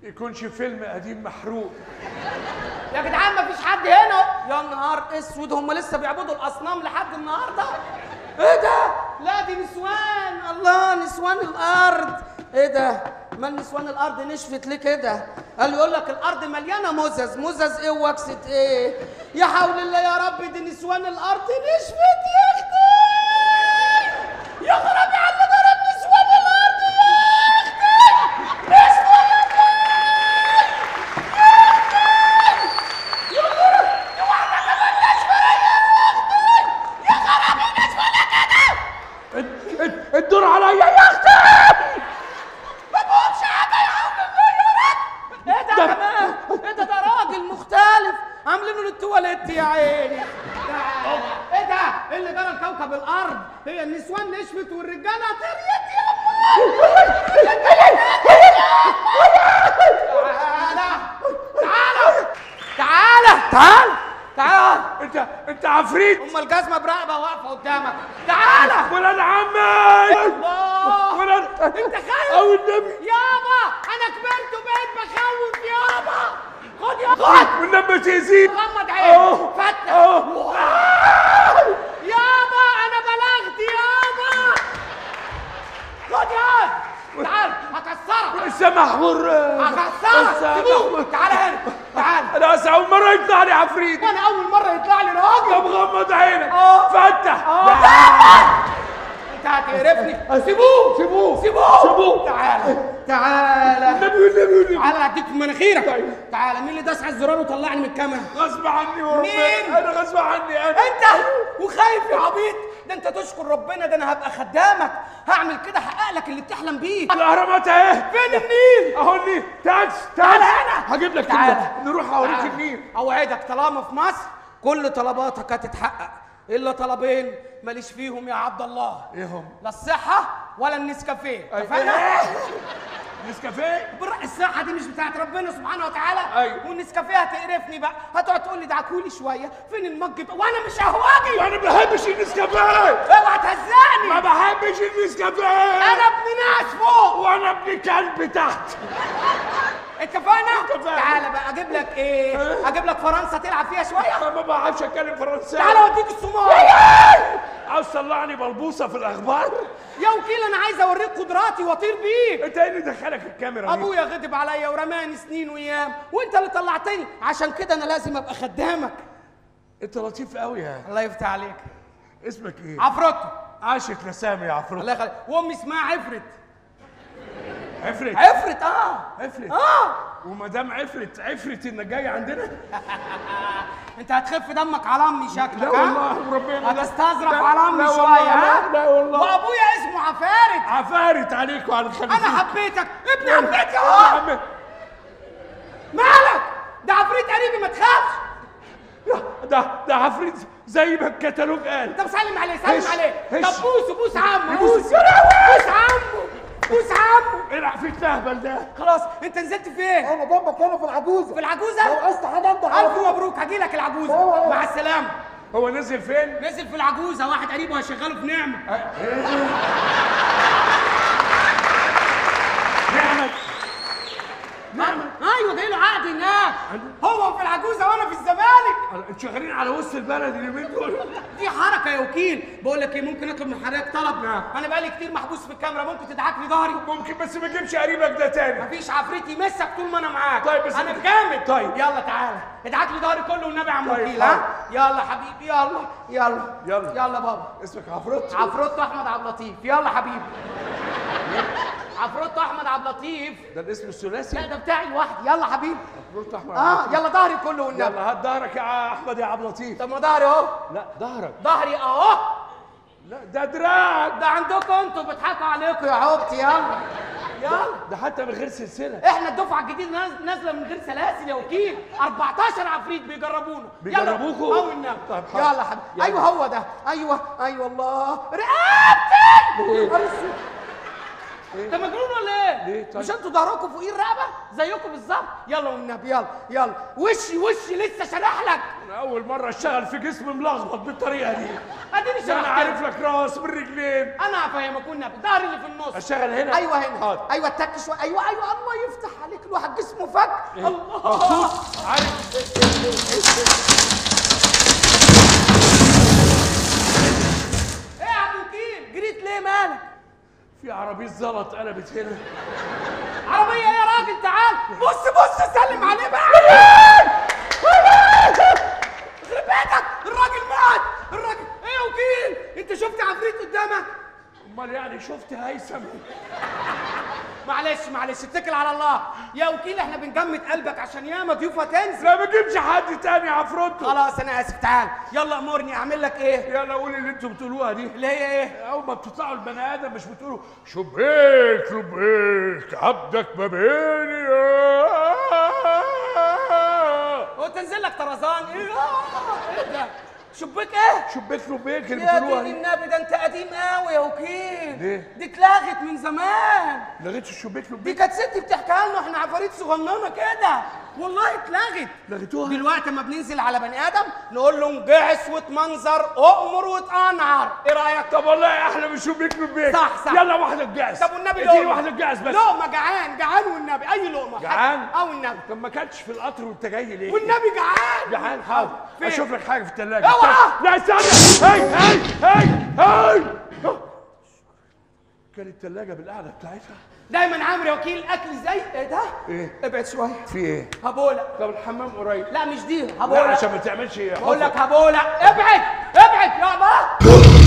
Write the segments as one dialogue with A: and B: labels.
A: يكونش فيلم قديم محروق
B: يا جدعان مفيش حد هنا يا نهار اسود هم لسه بيعبدوا الاصنام لحد النهارده ايه ده لا دي نسوان الله نسوان الارض ايه ده ما نسوان الارض نشفت ليه كده قال يقول لك الارض مليانه مزز مزز ايه وكسه ايه يا حول الله يا رب دي نسوان الارض نشفت يا اختي يا خرابي على اللي ضرب نسوان الارض يا اختي نسوان
A: اد- اد- الدور عليا يا اختي
B: ما بقولش حاجه يا حول الله يا رب ايه ده
A: ده-
B: كمان ايه ده ده راجل مختلف عاملينه للتواليت يا عيني تعالى. ايه ده ايه اللي جرى لكوكب الارض هي النسوان نشفت والرجاله طريت يا تعالى تعالى تعالى تعالى
A: انت انت عفريت
B: ام الجزمه برقبه واقفه قدامك تعالى
A: ولاد عمي
B: الله
A: ولاد
B: انت خايف
A: او النبي
B: يابا انا كبرت وبقيت بخوف يابا خد يا خد
A: والنبي تأذيني
B: غمض
A: أهو.
B: عينك فتح
A: أهو.
B: يابا انا بلغت يابا خد يا تعال هكسرك
A: السمح والر
B: هكسرك سيبوه تعال هنا تعال
A: انا بس اول مره يطلع لي عفريت
B: وانا اول مره يطلع لي راجل
A: طب غمض عينك
B: آه.
A: فتح
B: انت هتقرفني سيبوه
A: سيبوه
B: سيبوه
A: سيبوه
B: تعال تعالى
A: النبي والنبي والنبي
B: تعالى اديك في مناخيرك
A: طيب.
B: تعالى مين اللي داس على الزرار وطلعني من الكاميرا
A: غصب عني وربنا
B: مين؟
A: انا غصب عني انا
B: انت وخايف يا عبيط ده انت تشكر ربنا ده انا هبقى خدامك هعمل كده احقق لك اللي بتحلم بيه
A: الاهرامات اهي
B: فين النيل
A: اهو النيل تعال
B: تعال
A: تعال
B: هنا.
A: هجيب لك
B: تعال.
A: كده نروح اوريك
B: تعال.
A: النيل
B: اوعدك طالما في مصر كل طلباتك هتتحقق الا طلبين ماليش فيهم يا عبد الله
A: ايه هم؟
B: لا الصحه ولا النسكافيه
A: أي-
B: اتفقنا
A: نسكافيه
B: بالرق الصحه دي مش بتاعت ربنا سبحانه وتعالى
A: أيوة.
B: والنسكافيه هتقرفني بقى هتقعد تقول لي دعكولي شويه فين المج بقى؟ وانا مش اهواجي
A: انا ما بحبش النسكافيه
B: اوعى تهزقني
A: ما بحبش النسكافيه
B: انا ابن ناس فوق
A: وانا ابن كلب تحت
B: اتفقنا
A: اتفقنا.
B: تعالى بقى اجيب لك ايه اجيب لك فرنسا تلعب فيها شويه
A: انا ما بعرفش اتكلم فرنساوي
B: تعالى اوديك الصومال
A: عاوز تطلعني بلبوسه في الاخبار
B: يا وكيل انا عايز اوريك قدراتي واطير بيك
A: انت ايه اللي دخلك الكاميرا دي
B: ابويا غضب عليا ورماني سنين وايام وانت اللي طلعتني عشان كده انا لازم ابقى خدامك
A: انت لطيف قوي يا
B: الله يفتح عليك
A: اسمك ايه
B: عفروتو
A: عاشق لسامي يا عفروت
B: الله يخليك وامي اسمها عفرت
A: عفرت
B: عفرت اه
A: عفرت
B: اه
A: ومدام عفرت عفرت انك جاي عندنا
B: انت هتخف دمك على امي شكلك
A: لا
B: ها؟
A: والله ربنا لا.
B: هتستظرف
A: لا،
B: على امي
A: لا
B: شويه
A: والله،
B: ها
A: لا، لا والله.
B: وابويا اسمه عفارت
A: عفارت عليك وعلى الخليج
B: انا حبيتك ابن عمتي اهو مالك ده عفريت قريبي ما تخافش
A: ده ده عفريت زي ما الكتالوج قال
B: طب سلم عليه سلم
A: هش،
B: عليه
A: هش.
B: طب بوسه بوس عمه
A: بوس.
B: بوس بوس عمه بوس عمه
A: ايه العفريت الاهبل ده
B: خلاص انت نزلت فين
C: انا جنبك هنا في العجوزه
B: في العجوزه
C: لو عايز حاجه انت على
B: الف
C: طول.
B: مبروك هجي لك العجوزه
C: سلام عليكم.
B: مع السلامه
A: هو نزل فين
B: نزل في العجوزه واحد قريبه هيشغله في نعمه
A: نعمت
B: نعمه ايوه جاي له عقد هناك هو في العجوزه وانا في الزمالك
A: انتوا شغالين على وسط البلد اليومين دول
B: دي حركه يا وكيل بقول لك ايه ممكن اطلب من حضرتك طلب
A: نعم.
B: انا بقالي كتير محبوس في الكاميرا ممكن تدعك لي ظهري
A: ممكن بس ما تجيبش قريبك ده تاني
B: مفيش عفريت يمسك طول ما انا معاك
A: طيب، بس
B: انا
A: انت-
B: جامد
A: طيب.
B: يلا تعالى ادعك لي ظهري كله والنبي يا عم
A: طيب،
B: وكيل
A: حاضر.
B: ها يلا حبيبي يلا يلا
A: يلا.
B: يلا بابا
A: اسمك عفروت
B: عفروتو احمد عبد اللطيف يلا حبيبي عفروتو احمد عبد اللطيف
A: ده الاسم الثلاثي
B: لا ده بتاعي لوحدي يلا حبيبي
A: عفروت احمد
B: اه يلا ظهري كله والنبي
A: يلا هات ظهرك يا احمد يا عبد اللطيف
B: طب ما ظهري اهو
A: لا ظهرك
B: ظهري اهو
A: لا ده دراعك
B: ده عندكم انتوا بيضحكوا عليكم يا عبتي يلا يلا
A: ده حتى من غير سلسله
B: احنا الدفعه الجديده ناز- نازله من غير سلاسل يا وكيل 14 عفريت بيجربونا
A: بيجربوكوا؟
B: او النبي
A: طيب حاضر.
B: يلا حبيبي
A: يلا.
B: ايوه هو ده ايوه ايوه الله رقبتي
A: إيه؟
B: نهار اسود. انت مجنون ولا ايه؟
A: ليه طيب؟
B: مش انتوا ظهركم فوقيه الرقبه زيكم بالظبط يلا والنبي يلا يلا وشي وشي لسه شارح لك
A: انا اول مره اشتغل في جسم ملخبط بالطريقه دي
B: اديني
A: ده انا
B: شرحت
A: عارف لك راس من رجلين
B: انا هفهمك والنبي ظهري اللي في النص
A: اشتغل هنا
B: ايوه هنا
A: حاضر.
B: ايوه اتك شويه ايوه ايوه الله يفتح عليك الواحد جسمه فك الله
A: مبسوط عارف
B: ايه يا ابو وكيل جريت ليه مالك
A: في عربيه زلط قلبت هنا
B: عربيه ايه يا راجل تعال بص بص سلم عليه بقى يخرب بيتك الراجل مات الراجل ايه يا وكيل انت شفت عفريت قدامك
A: امال يعني شفت هيثم
B: معلش معلش اتكل على الله يا وكيل احنا بنجمد قلبك عشان ياما ضيوف هتنزل
A: لا ما تجيبش حد تاني عفروتو
B: خلاص انا اسف تعال يلا امرني اعمل لك ايه
A: يلا قول اللي انتوا بتقولوها دي
B: اللي هي ايه
A: اول ما بتطلعوا البني ادم مش بتقولوا شبيك شبيك عبدك ما بيني
B: هو تنزل لك طرزان ايه آه، ايه ده شبيك ايه
A: شبيك شبيك اللي
B: يا
A: بتقولوها
B: دين
A: دي
B: النبي ده انت قديم قوي يا وكيل
A: ليه؟
B: دي اتلغت من زمان
A: لغيت الشبيك
B: دي
A: شبيك
B: كانت ستي بتحكيها لنا احنا عفاريت صغننه كده والله اتلغت
A: لغيتوها
B: دلوقتي لما بننزل على بني ادم نقول له انجعس واتمنظر اؤمر واتقنعر ايه رايك
A: طب والله احلى من شبيك شبيك
B: صح، صح.
A: يلا واحده الجاز
B: طب والنبي
A: اديني
B: لقمة.
A: واحده الجاز بس
B: لقمه جعان جعان والنبي اي لقمه
A: جعان؟
B: اه والنبي
A: طب ما كانتش في القطر وانت جاي ليه
B: والنبي جعان
A: جعان حاضر
B: فين؟
A: اشوف لك حاجه في الثلاجه
B: اوعى!
A: لا استنى هاي هاي هاي هاي كان الثلاجه بالقعده بتاعتها
B: دايما عامر يا وكيل الاكل زي ايه ده
A: ايه؟
B: ابعد شويه
A: في ايه
B: هبوله
A: طب الحمام قريب
B: لا مش دي
A: لا
B: هبوله
A: عشان ما تعملش
B: بقول لك
A: حفر.
B: هبوله ابعد ابعد يا بابا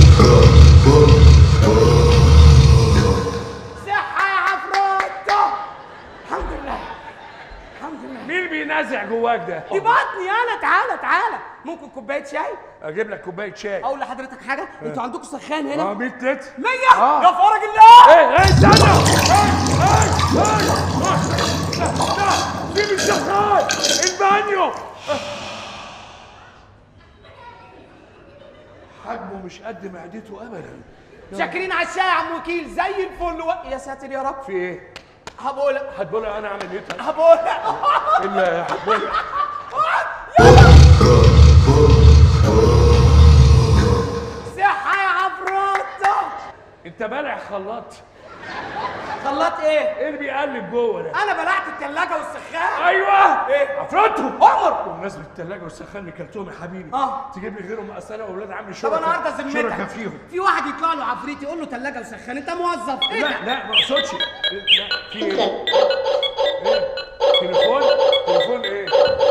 B: صحه يا عفروتو الحمد لله الحمد لله
A: مين بينازع جواك ده
B: دي بطني انا تعالى تعالى ممكن كوبايه شاي
A: اجيب لك كوبايه شاي
B: اقول لحضرتك حاجه انتوا عندكم سخان
A: اه
B: هنا
A: 100 لتر
B: 100
A: آه.
B: يا فرج الله
A: ايه ايه استنى ايه ايه ايه لا لا سيب الشغال البانيو حجمه مش قد معدته ابدا
B: شاكرين على الشاي يا عم وكيل زي الفل و... يا ساتر يا رب
A: في ايه
B: هبوله
A: هتقولها انا اعمل ايه طيب؟
B: هبوله
A: الا هتقولها
B: صحه يا عفروتو
A: انت بلع خلاط
B: خلاط ايه
A: ايه اللي بيقلب جوه ده
B: انا بلعت الثلاجه والسخان
A: ايوه
B: إيه؟
A: عفرته
B: عمر
A: بمناسبة الثلاجة والسخان اللي كلتهم يا حبيبي
B: آه.
A: تجيب لي غيرهم اصل انا واولاد عمي
B: طب
A: شركاء
B: انا عارضه ذمتك
A: شركاء فيهم
B: في واحد يطلع له عفريت يقول له ثلاجه وسخان انت موظف ايه
A: لا
B: ده
A: لا ما اقصدش لا في ايه؟ ايه؟ تليفون؟ تليفون ايه؟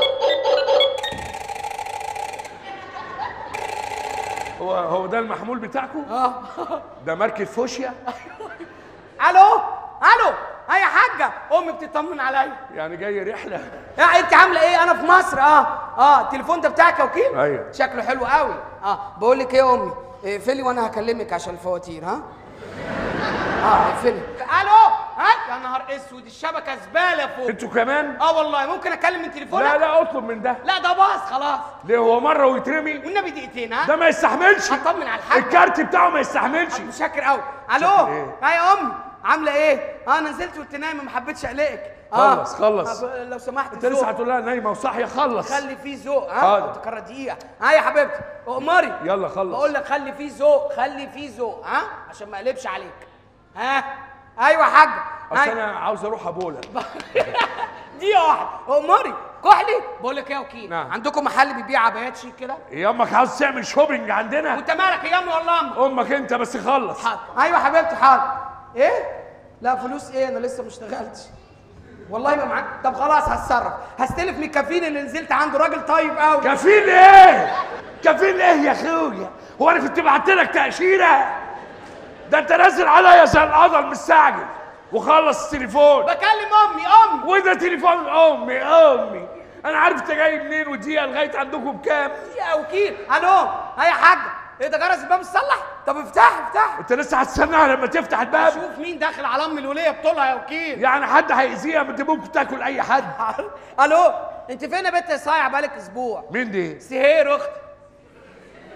A: هو هو ده المحمول بتاعكم؟
B: اه
A: ده ماركة فوشيا؟
B: الو الو هيا حاجه امي بتطمن عليا
A: يعني جاي رحلة
B: يا انت عامله ايه انا في مصر اه اه التليفون ده بتاعك يا وكيل
A: أيوة.
B: شكله حلو قوي اه بقول لك ايه يا امي اقفلي وانا هكلمك عشان الفواتير ها اه اقفلي الو ها يا نهار اسود الشبكه زباله فوق
A: انتوا كمان؟
B: اه والله ممكن اكلم من تليفونك
A: لا لا اطلب من ده
B: لا ده باظ خلاص
A: ليه هو مرة ويترمي؟
B: والنبي دقيقتين ها
A: ده ما يستحملش
B: هطمن على الحاج
A: الكارت بتاعه ما يستحملش
B: مشاكر قوي الو
A: شاكر إيه؟
B: ها يا امي عامله ايه اه انا نزلت وانت نايمه ما حبيتش اقلقك
A: خلص، خلص.
B: طب لو سمحت
A: انت لسه
B: ذوق.
A: هتقول لها نايمة وصاحية خلص
B: خلي فيه ذوق ها
A: حاضر.
B: تكرر دقيقه ها يا حبيبتي اؤمري
A: يلا خلص
B: بقول لك خلي فيه ذوق خلي فيه ذوق ها عشان ما اقلبش عليك ها ايوه يا حاج
A: اصل
B: هاي.
A: انا عاوز اروح ابولا
B: دقيقه واحده اؤمري كحلي بقول لك ايه يا وكيل
A: نعم.
B: عندكم محل بيبيع عبايات شيك كده
A: يا امك عاوز تعمل شوبينج عندنا
B: وانت مالك يا امي والله امي
A: امك انت بس خلص
B: حاضر ايوه حبيبتي حاضر ايه لا فلوس ايه انا لسه ما اشتغلتش والله ما معاك طب خلاص هتصرف هستلف من الكفيل اللي نزلت عنده راجل طيب قوي
A: كفيل ايه كفيل ايه يا اخويا هو انا كنت بعت لك تاشيره ده انت نازل عليا زي القدر مستعجل وخلص التليفون
B: بكلم امي امي
A: وده تليفون امي امي انا عارف انت جاي منين ودقيقه لغايه عندكم بكام
B: يا وكيل الو ها يا حاجه ايه ده جرس الباب اتصلح طب افتح افتح
A: انت لسه هتستناها لما تفتح الباب
B: شوف مين داخل على ام الوليه بطولها يا وكيل
A: يعني حد هيأذيها ما انت ممكن تاكل اي حد
B: الو انت فين يا بنت يا صايع بقالك اسبوع
A: مين دي
B: سهير اختي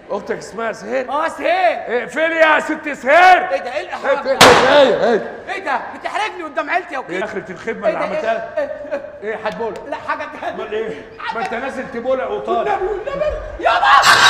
A: اختك اسمها سهير
B: اه سهير
A: اقفلي يا ست سهير
B: ايه ده ايه الاحراج
A: اقفلي
B: ده
A: ايه ايه
B: ايه ده بتحرجني قدام عيلتي يا
A: ايه
B: وكيل
A: اخرة الخدمة اللي
B: إيه ده؟
A: عملتها
B: إيه؟ إيه؟
A: ايه هتبولع
B: لا حاجه تانية
A: امال ايه ما انت نازل تبولع وطالع
B: يابا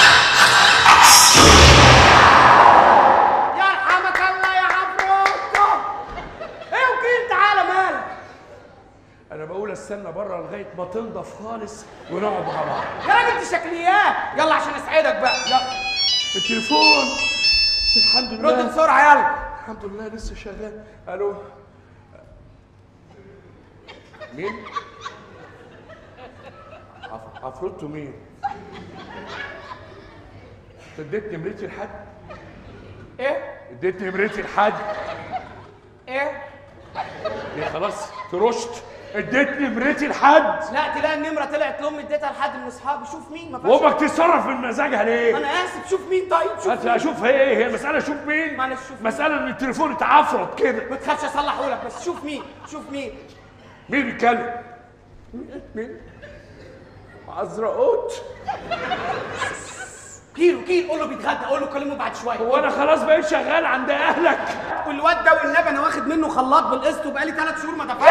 B: يرحمك الله يا عفروتو ايه يا وكيل تعالى مالك
A: انا بقول استنى بره لغايه ما تنضف خالص ونقعد مع بعض
B: يا راجل دي شكليات يلا عشان اسعدك بقى يلا
A: التليفون الحمد
B: رد
A: لله
B: بسرعه يلا
A: الحمد لله لسه شغال الو مين عف- عفروتو مين انت اديت نمرتي لحد
B: ايه
A: اديت نمرتي لحد
B: ايه
A: يا خلاص ترشت اديت نمرتي لحد
B: لا تلاقي النمره طلعت لامي اديتها لحد من اصحابي شوف مين ما فيهاش
A: وامك تتصرف من مزاجها ليه
B: انا اسف شوف مين طيب شوف
A: أنت اشوف هي ايه هي مساله اشوف مين
B: معلش شوف مين.
A: مساله ان التليفون اتعفرت كده
B: ما تخافش اصلحه لك بس شوف مين شوف مين
A: مين بيتكلم مين عزرقوت
B: كيلو كيلو قول له بيتغدى قول له كلمه بعد شويه
A: هو انا خلاص بقيت شغال عند اهلك
B: والواد ده والنبي انا واخد منه خلاط بالقسط وبقالي ثلاث شهور ما دفعتش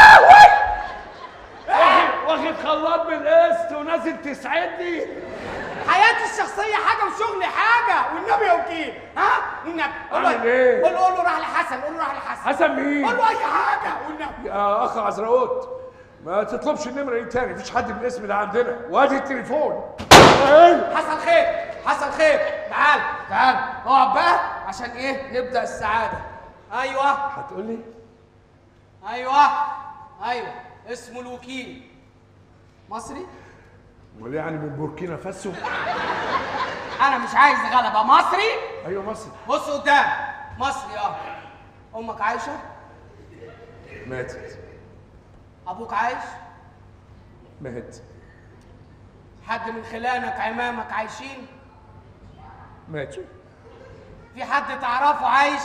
A: واخد واخد خلاط بالقسط ونازل تسعدني
B: حياتي الشخصيه حاجه وشغلي حاجه والنبي يا وكيل ها والنبي قول له
A: أعمل إيه؟
B: قول له قول له راح لحسن قول له راح لحسن
A: حسن مين
B: قول له اي حاجه والنبي
A: يا اخ عزرقوت ما تطلبش النمره دي تاني مفيش حد بالاسم ده عندنا وادي التليفون إيه؟
B: حصل خير حصل خير تعال تعال اقعد بقى عشان ايه نبدا السعاده ايوه
A: هتقول لي
B: ايوه ايوه اسمه الوكيل مصري
A: امال يعني من بوركينا فاسو
B: انا مش عايز غلبه مصري
A: ايوه مصر
B: بص قدام مصري اه امك عايشه
A: ماتت
B: ابوك عايش
A: مات
B: حد من خلانك عمامك عايشين
A: ماتوا
B: في حد تعرفه عايش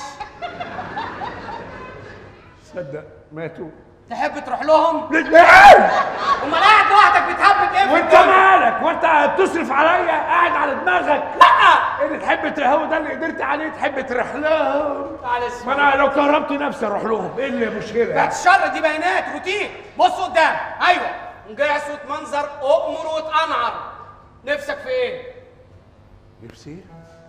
A: صدق ماتوا
B: تحب تروح لهم
A: لا
B: امال قاعد لوحدك بتهبط ايه في
A: وانت
B: الدنيا؟
A: مالك وانت بتصرف عليا قاعد على دماغك لا اللي تحب ت- هو ده اللي قدرت عليه تحب تروح لهم
B: معلش
A: ما انا لو كهربت نفسي اروح لهم ايه اللي مشكله
B: بعد الشر دي بيانات روتين بص قدام ايوه مجعصة منظر اؤمر واتقنعر نفسك في ايه؟
A: نفسي